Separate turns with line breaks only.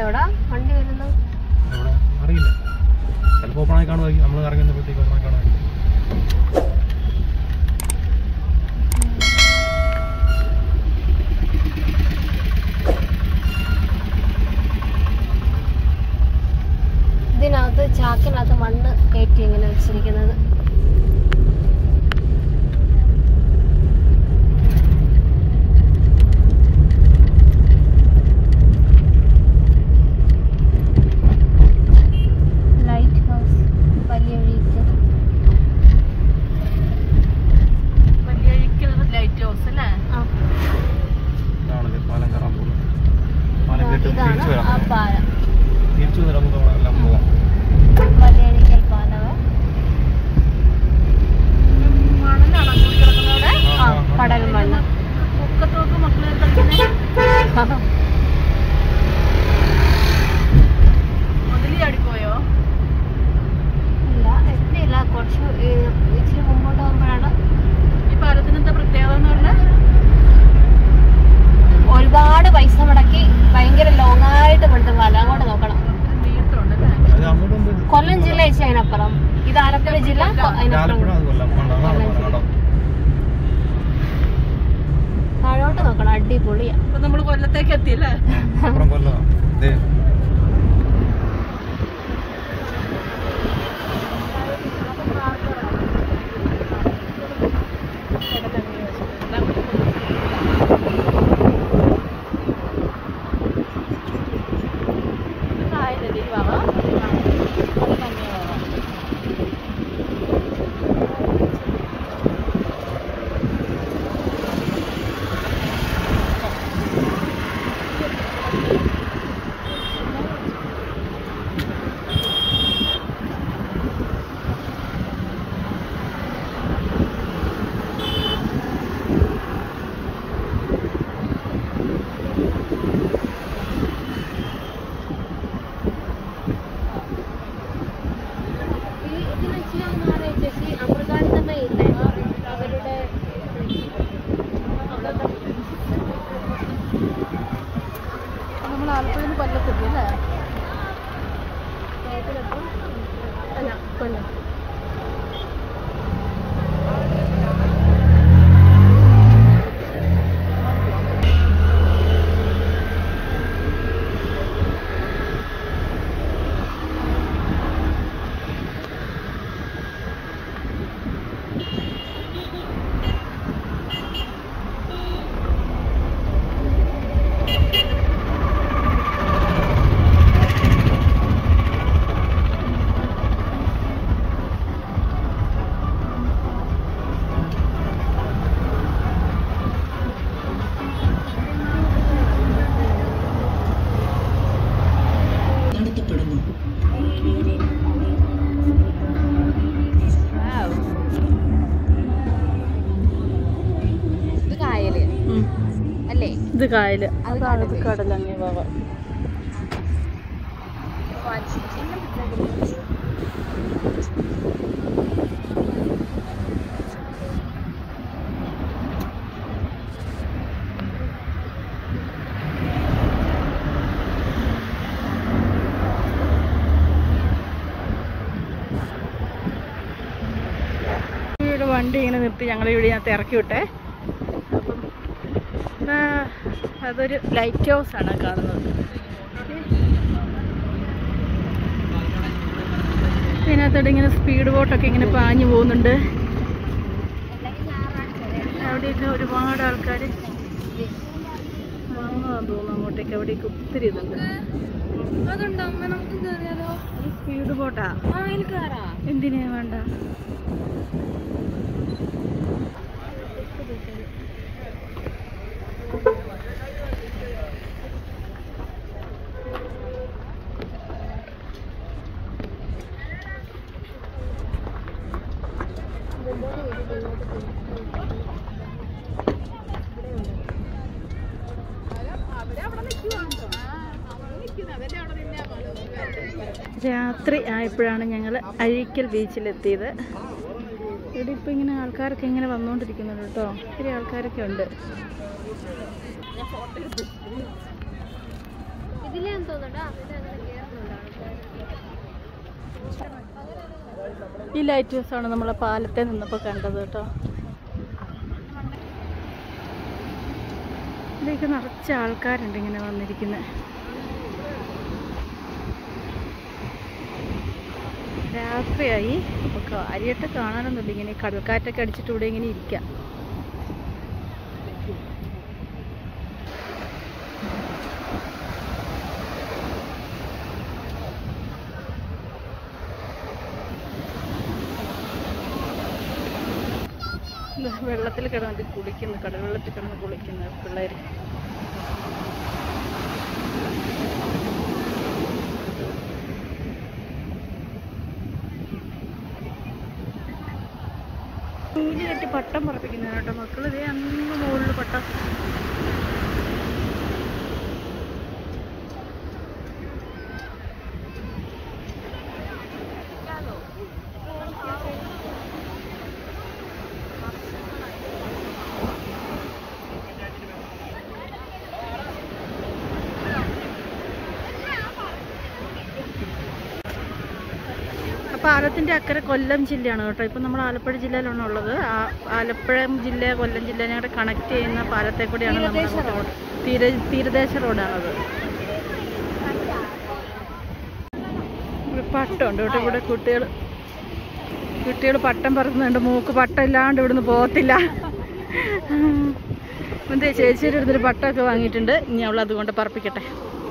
ഇവിടെ വണ്ടി വരുന്നു
എവിടെ അറിയില്ല ചിലപ്പോൾ ഓപ്പൺ ആയി കാണുമായിരിക്കും നമ്മൾ ഇറങ്ങുന്നപ്പോഴത്തേക്ക് ഓപ്പൺ ആയി കാണുമായിരിക്കും
ഇതിനകത്ത് ചാക്കിനകത്ത് മണ്ണ് കയറ്റി ഇങ്ങനെ വെച്ചിരിക്കുന്നത് ലൈറ്റ് ഹൗസ് വലിയ വീട്ട്
ലൈറ്റ് ഹൗസ് അല്ലേ
ആ
ഇതാണ് ഇത് പാലം കയറാൻ പോകുന്നത് പാലം കയറ്റി
ഇതാണ്
തിരിച്ചു വരാം
ആ പാലം
തിരിച്ചു വന്നിട്ട് നമുക്ക് അവിടെ എല്ലാം പോകാം
വലിയഴിക്കൽ പാലം
മണലാണോ കൂടി കിടക്കുന്നവിടെ
ആ കടൽ മണ്ണ്
പൊക്കത്തോക്ക് മക്കള് കളിക്കുന്നത് മുതലി അടിപ്പോയോ
ഇല്ല എത്തിയില്ല കുറച്ച് ഈ- ഇച്ചിരി മുമ്പോട്ട് പോകുമ്പോഴാണ്
ഈ പാലത്തിന് എന്താ പ്രത്യേകത എന്ന് പറഞ്ഞാൽ
ഒരുപാട് പൈസ മുടക്കി ഭയങ്കര ലോങ് ആയിട്ട് പെടുത്ത പാലം അങ്ങോട്ട് നോക്കണം
നീട്ടമുണ്ട് അല്ലേ
അത് അങ്ങോട്ടുണ്ട്
കൊല്ലം ജില്ല വെച്ച് അതിനപ്പുറം ഇത് ആലപ്പുഴ ജില്ല കൊ- അതിനപ്പുറം
ആലപ്പുഴ അത് കൊല്ലം വേണ്ട അതാണ്
കൊല്ലം
പറഞ്ഞത് കേട്ടോ
താഴോട്ട് നോക്കണം അടിപൊളിയാ
അപ്പൊ നമ്മള് കൊല്ലത്തേക്ക് എത്തിയല്ലേ
അപ്പുറം കൊല്ലം ഇതേ
അവരുടെ
നമ്മൾ ആലപ്പുഴയിൽ നിന്ന് കൊല്ലത്തെത്തി അല്ലേ
അല്ല കൊല്ലം
നടത്തപ്പെടുന്നു
ഇത് കായല് അല്ലേ
ഇത് കായല്
അത്
അതാണ്
കടല്.
കടൽ അങ്ങേ ഭാഗം ഇവിടെ വണ്ടി ഇങ്ങനെ നിർത്തി ഞങ്ങളെ ഇവിടെ ഇതിനകത്ത് ഇറക്കി വിട്ടേ അപ്പം ആ, അതൊരു ലൈറ്റ് ഹൗസ് ആണ് കാണുന്നത് ഇതിനകത്തോടെ ഇങ്ങനെ സ്പീഡ് ബോട്ടൊക്കെ ഇങ്ങനെ പാഞ്ഞു പോകുന്നുണ്ട് അവിടെയൊക്കെ ഒരുപാട് ആൾക്കാർ വന്നതാന്ന് തോന്നുന്നു അങ്ങോട്ടേക്ക് അവിടേക്ക് ഒത്തിരി ഇതുണ്ട്
അതുണ്ടോ അമ്മ നമുക്ക് കേറിയാലോ
സ്പീഡ് ബോട്ടാ
ആ അതിൽ കയറാ
എന്തിനാ വേണ്ട രാത്രി ആയപ്പോഴാണ് ഞങ്ങൾ അഴീക്കൽ ബീച്ചിലെത്തിയത് ഇവിടെ ഇപ്പം ഇങ്ങനെ ആൾക്കാരൊക്കെ ഇങ്ങനെ വന്നുകൊണ്ടിരിക്കുന്നുണ്ട് കേട്ടോ ഒത്തിരി ആൾക്കാരൊക്കെ ഉണ്ട്
ഇതിലെന്ന് തോന്നുന്നുണ്ട്
ഈ ലൈറ്റ് ഹൗസ് ആണ് നമ്മളെ പാലത്തെ നിന്നപ്പോൾ കണ്ടത് കേട്ടോ ഇതിലേക്ക് നിറച്ച ആൾക്കാരുണ്ട് ഇങ്ങനെ വന്നിരിക്കുന്നത് രാത്രിയായി അപ്പോൾ കാര്യമായിട്ട് കാണാനൊന്നുമില്ല ഇങ്ങനെ കടൽക്കാറ്റൊക്കെ അടിച്ചിട്ട് ഇവിടെ ഇങ്ങനെ ഇരിക്കാം ഇത് വെള്ളത്തിൽ കിടന്നിട്ട് കുളിക്കുന്നു കടൽ വെള്ളത്തിൽ കിടന്ന് കുളിക്കുന്ന പിള്ളേർ നൂല് കെട്ടി പട്ടം പറപ്പിക്കുന്നു കേട്ടോ മക്കൾ ഇതേ അങ്ങ് മുകളിൽ പട്ടം ആ പാലത്തിൻ്റെ അക്കരെ കൊല്ലം ജില്ലയാണ് കേട്ടോ ഇപ്പം നമ്മൾ ആലപ്പുഴ ജില്ലയിലാണ് ഉള്ളത് ആ ആലപ്പുഴ ജില്ല കൊല്ലം ജില്ല ഞങ്ങളുടെ കണക്ട് ചെയ്യുന്ന പാലത്തെ കൂടിയാണ് നമ്മുടെ റോഡ് തീര തീരദേശ റോഡാണത് ഇവിടെ പട്ടമുണ്ട് കേട്ടോ ഇവിടെ കുട്ടികൾ കുട്ടികൾ പട്ടം പറക്കുന്നുണ്ട് മൂക്ക് പട്ടം ഇല്ലാണ്ട് ഇവിടുന്ന് പോകത്തില്ല എന്തേ ചേച്ചിയുടെ അടുത്തൊരു പട്ടമൊക്കെ വാങ്ങിയിട്ടുണ്ട് ഇനി അവൾ അതുകൊണ്ട് പറപ്പിക്കട്ടെ